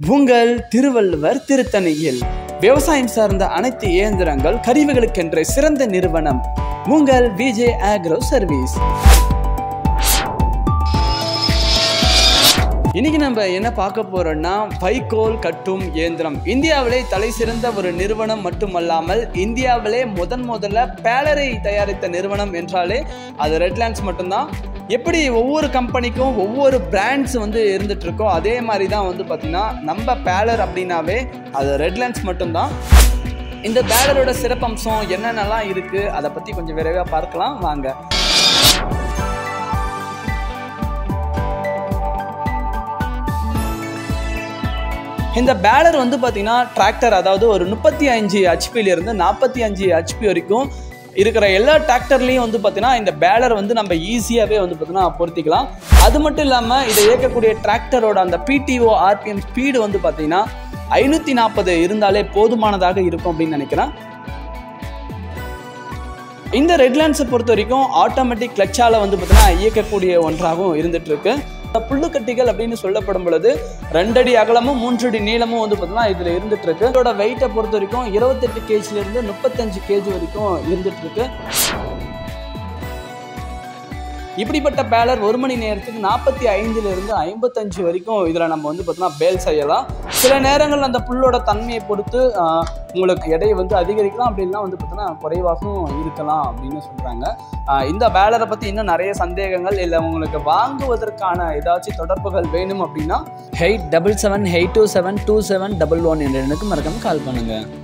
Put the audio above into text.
உங்கள் திருவள்ளுவர் திருத்தணியில் விவசாயம் சார்ந்த அனைத்து இயந்திரங்கள் கருவிகளுக்கென்ற சிறந்த நிறுவனம் உங்கள் விஜே ஆக்ரோ சர்வீஸ் இன்னைக்கு நம்ம என்ன பார்க்க போறோம்னா வைக்கோல் கட்டும் இயந்திரம் இந்தியாவிலே தலை சிறந்த ஒரு நிறுவனம் மட்டுமல்லாமல் இந்தியாவிலே முதன் முதல்ல பேலரை தயாரித்த நிறுவனம் என்றாலே அது ரெட்லாண்ட்ஸ் மட்டும்தான் எப்படி ஒவ்வொரு கம்பெனிக்கும் ஒவ்வொரு பிராண்ட்ஸ் வந்து இருந்துட்டு இருக்கோ அதே மாதிரி தான் வந்து பார்த்தீங்கன்னா நம்ம பேலர் அப்படின்னாவே அது ரெட்லாண்ட்ஸ் மட்டும்தான் இந்த பேலரோட சிறப்பம்சம் என்னென்னலாம் இருக்குது அதை பற்றி கொஞ்சம் விரைவாக பார்க்கலாம் வாங்க இந்த பேலர் வந்து பார்த்தீங்கன்னா டிராக்டர் அதாவது ஒரு முப்பத்தி அஞ்சு ஹெச்பியிலிருந்து நாற்பத்தி அஞ்சு ஹெச்பி வரைக்கும் இருக்கிற எல்லா டிராக்டர்லேயும் வந்து பார்த்தீங்கன்னா இந்த பேலர் வந்து நம்ம ஈஸியாகவே வந்து பார்த்தீங்கன்னா பொருத்திக்கலாம் அது மட்டும் இல்லாமல் இதை இயக்கக்கூடிய டிராக்டரோட அந்த பிடிஓ ஆர்பிஎம் ஸ்பீடு வந்து பார்த்தீங்கன்னா ஐநூற்றி நாற்பது இருந்தாலே போதுமானதாக இருக்கும் அப்படின்னு நினைக்கிறேன் இந்த ரெட்லாண்ட்ஸை பொறுத்த வரைக்கும் ஆட்டோமேட்டிக் கிளச்சால் வந்து பார்த்தீங்கன்னா இயக்கக்கூடிய ஒன்றாகவும் இருந்துட்டு இருக்கு இந்த புல்லுக்கட்டிகள் அப்படின்னு சொல்லப்படும் பொழுது ரெண்டடி அகலமும் மூன்றடி நீளமும் வந்து பார்த்தீங்கன்னா இதில் இருந்துட்டு இருக்கு இதோட வெயிட்டை பொறுத்த வரைக்கும் இருபத்தெட்டு கேஜிலேருந்து முப்பத்தஞ்சு கேஜி வரைக்கும் இருந்துட்டு இருக்கு இப்படிப்பட்ட பேலர் ஒரு மணி நேரத்துக்கு நாற்பத்தி ஐந்துலேருந்து ஐம்பத்தஞ்சு வரைக்கும் இதில் நம்ம வந்து பார்த்தோம்னா பேல் செய்யலாம் சில நேரங்கள் அந்த புல்லோட தன்மையை பொறுத்து ஆஹ், உங்களுக்கு எடையை வந்து அதிகரிக்கலாம் அப்படின்னா வந்து பார்த்தோன்னா குறைவாகவும் இருக்கலாம் அப்படின்னு சொல்கிறாங்க இந்த பேலரை பற்றி இன்னும் நிறைய சந்தேகங்கள் இல்லை உங்களுக்கு வாங்குவதற்கான ஏதாச்சும் தொடர்புகள் வேணும் அப்படின்னா eight double seven eight two seven two seven double one என்ற எண்ணுக்கு மறக்காம கால் பண்ணுங்கள்